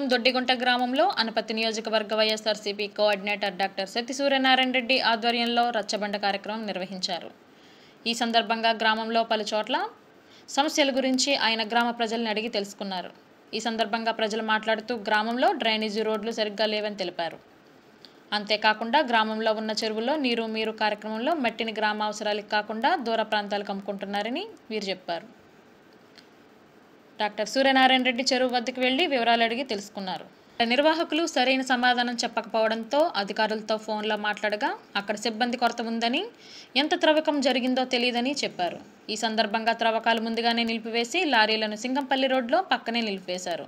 దొడ్డిగుంట గ్రామంలో అనపతి నియోజకవర్గ YSRCP coordinator doctor Satya Suryanarayana Reddy ఆధ్వర్యంలో రచ్చబండ కార్యక్రమం నిర్వహించారు ఈ సందర్భంగా గ్రామంలో పలు చోట్ల సమస్యల గురించి ఆయన గ్రామ ప్రజల్ని అడిగి తెలుసుకున్నారు ఈ సందర్భంగా ప్రజలు మాట్లాడుతూ గ్రామంలో డ్రైనేజీ రోడ్లు సరిగ్గా లేవని తెలిపారు అంతేకాకుండా గ్రామంలో ఉన్న చెరువుల్లో నీరు మీరు కార్యక్రమంలో మట్టిని గ్రామ అవసరాలకు కాకుండా దూర ప్రాంతాలకు అమ్ముకుంటున్నారని వీరు చెప్పారు డాక్టర్ సూర్యనారాయణ రెడ్డి చెరువు వద్దకు వెళ్లి వివరాలు అడిగి తెలుసుకున్నారు నిర్వాహకులు సరైన సమాధానం చెప్పకపోవడంతో అధికారులతో ఫోన్లో మాట్లాడగా అక్కడ సిబ్బంది కొరత ఉందని ఎంత త్రవ్వకం జరిగిందో తెలియదని చెప్పారు ఈ సందర్భంగా త్రవ్వకాలు ముందుగానే నిలిపివేసి లారీలను సింగంపల్లి రోడ్లో పక్కనే నిలిపివేశారు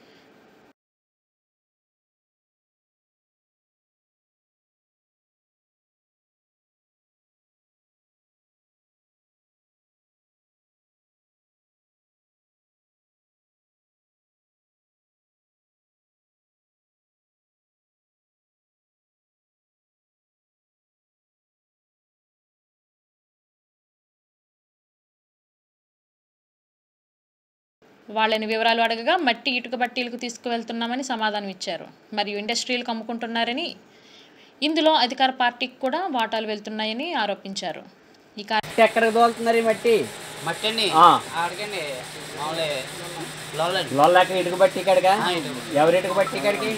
వాళ్ళని వివరాలు అడగగా మట్టి ఇటుక బట్టీలకు తీసుకువెళ్తున్నామని సమాధానం ఇచ్చారు మరియు ఇండస్ట్రీలకు అమ్ముకుంటున్నారని ఇందులో అధికార పార్టీకి కూడా వాటాలు వెళ్తున్నాయని ఆరోపించారు ఈ కార్య ఎక్కడికి తోలుతున్నారు ఈ మట్టి మట్టి అండి ఆ. ఆడికండి మామూలే లోలండి లోల్లాక ఇటుక బట్టి ఇక్కడికా ఆ, ఇటుక. ఎవరి ఇటుక బట్టి ఇక్కడికి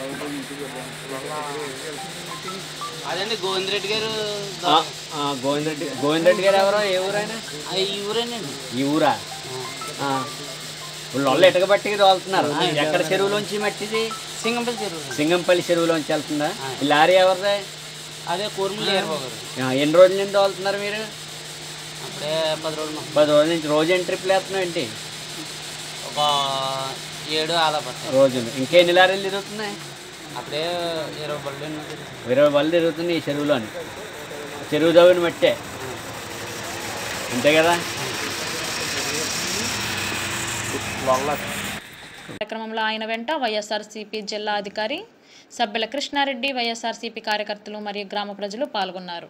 అదండి గోవింద్ రెడ్డి గారు ఆ, ఆ, గోవింద్ రెడ్డి గోవింద్ రెడ్డి గారు ఎవరో ఏ ఊరైనా ఆ, ఈ ఊరేనండి ఈ ఊరా ఆ. ఇప్పుడు లొల్ల ఇటుక బట్టికి తోలుతున్నారు ఎక్కడ చెరువులోంచి మట్టిది సింగంపల్లి చెరువు సింగంపల్లి చెరువులోంచి వెళ్తుందా ఈ లారీ ఎవరిదే అదే కూర్మలు ఏర్పో గారు ఆ, ఎన్ని రోజుల నుంచి తోలుతున్నారు మీరు అప్పుడే పది రోజులు ఉన్నాం. పది రోజుల నుంచి రోజు ఎన్ని ట్రిప్లు వేస్తున్నావు ఏంటి ఒక ఏడు ఆలా పడతాయి రోజులు ఇంకెన్ని లారీలు తిరుగుతున్నాయి అప్పుడే ఇరవై బళ్ళు ఉన్నది. ఇరవై బళ్ళు తిరుగుతున్నాయి ఈ చెరువులోని చెరువు దవ్విన మట్టే అంతే కదా కార్యక్రమంలో ఆయన వెంట వైఎస్ఆర్సీపీ జిల్లా అధికారి సభ్యుల కృష్ణారెడ్డి వైఎస్ఆర్సీపీ కార్యకర్తలు మరియు గ్రామ ప్రజలు పాల్గొన్నారు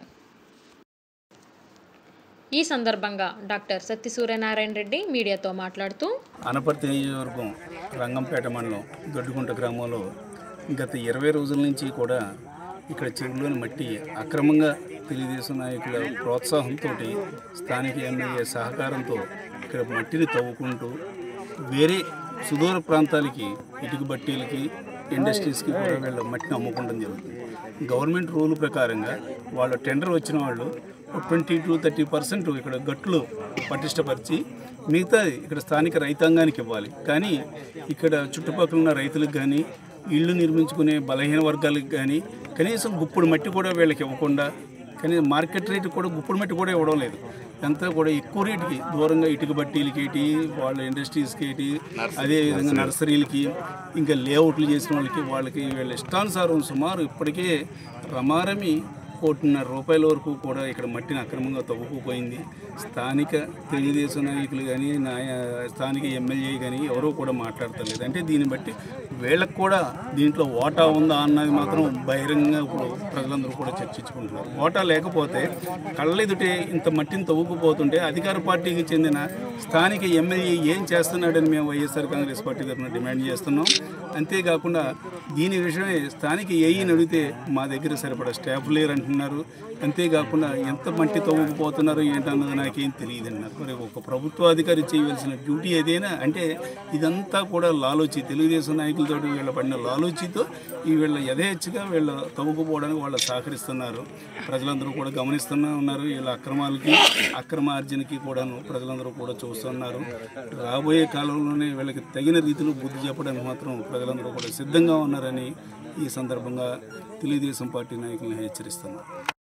ఈ సందర్భంగా డాక్టర్ సత్య సూర్యనారాయణ రెడ్డి మీడియాతో మాట్లాడుతూ అనపర్తి నియోజకవర్గం రంగంపేట మండలం దొడ్డుగుంట గ్రామంలో గత ఇరవై రోజుల నుంచి కూడా ఇక్కడ చెరువులోని మట్టి అక్రమంగా తెలుగుదేశం నాయకుల ప్రోత్సాహంతో స్థానిక ఎమ్మెల్యే సహకారంతో ఇక్కడ మట్టిని తవ్వుకుంటూ వేరే సుదూర ప్రాంతాలకి ఇటుక బట్టీలకి ఇండస్ట్రీస్కి కూడా వీళ్ళ మట్టిని అమ్ముకోవడం జరుగుతుంది గవర్నమెంట్ రూల్ ప్రకారంగా వాళ్ళ టెండర్ వచ్చిన వాళ్ళు ట్వంటీ టు థర్టీ పర్సెంట్ ఇక్కడ గట్లు పటిష్టపరిచి మిగతా ఇక్కడ స్థానిక రైతాంగానికి ఇవ్వాలి కానీ ఇక్కడ చుట్టుపక్కల ఉన్న రైతులకు కానీ ఇళ్ళు నిర్మించుకునే బలహీన వర్గాలకు కానీ కనీసం గుప్పుడు మట్టి కూడా వీళ్ళకి ఇవ్వకుండా కానీ మార్కెట్ రేటు కూడా గుప్పుడు మట్టి కూడా ఇవ్వడం లేదు అంతా కూడా ఎక్కువ రేటుకి దూరంగా ఇటుక బట్టీలకి ఏంటి వాళ్ళ ఇండస్ట్రీస్కి ఏంటి అదేవిధంగా నర్సరీలకి ఇంకా లేఅవుట్లు చేసిన వాళ్ళకి వాళ్ళకి వీళ్ళ ఇష్టానుసారం సుమారు ఇప్పటికే రమారమి కోటిన్నర రూపాయల వరకు కూడా ఇక్కడ మట్టిని అక్రమంగా తవ్వుకుపోయింది స్థానిక తెలుగుదేశం నాయకులు కానీ నాయ స్థానిక ఎమ్మెల్యే కానీ ఎవరూ కూడా మాట్లాడతలేదు అంటే దీన్ని బట్టి వీళ్ళకు కూడా దీంట్లో ఓటా ఉందా అన్నది మాత్రం బహిరంగంగా ఇప్పుడు ప్రజలందరూ కూడా చర్చించుకుంటున్నారు ఓటా లేకపోతే కళ్ళెదుటే ఇంత మట్టిని తవ్వుకుపోతుంటే అధికార పార్టీకి చెందిన స్థానిక ఎమ్మెల్యే ఏం చేస్తున్నాడని మేము వైఎస్ఆర్ కాంగ్రెస్ పార్టీ తరఫున డిమాండ్ చేస్తున్నాం అంతేకాకుండా దీని విషయమే స్థానిక ఏఈని అడిగితే మా దగ్గర సరిపడా స్టాఫ్ లేరు అంటున్నారు అంతేకాకుండా ఎంత మట్టి తవ్వుకుపోతున్నారో ఏంటన్నది నాకేం తెలియదు అన్నారు మరి ఒక ప్రభుత్వ అధికారి చేయవలసిన డ్యూటీ ఏదైనా అంటే ఇదంతా కూడా లాలోచి తెలుగుదేశం నాయకులతో వీళ్ళ పడిన లాలోచితో ఈ వీళ్ళ యథేచ్ఛగా వీళ్ళ తవ్వుకుపోవడానికి వాళ్ళు సహకరిస్తున్నారు ప్రజలందరూ కూడా గమనిస్తూనే ఉన్నారు వీళ్ళ అక్రమాలకి అక్రమార్జనకి కూడాను ప్రజలందరూ కూడా చూస్తున్నారు రాబోయే కాలంలోనే వీళ్ళకి తగిన రీతిలో బుద్ధి చెప్పడానికి మాత్రం ప్రజలందరూ కూడా సిద్ధంగా ఉన్నారని ఈ సందర్భంగా తెలుగుదేశం పార్టీ నాయకులను హెచ్చరిస్తున్నారు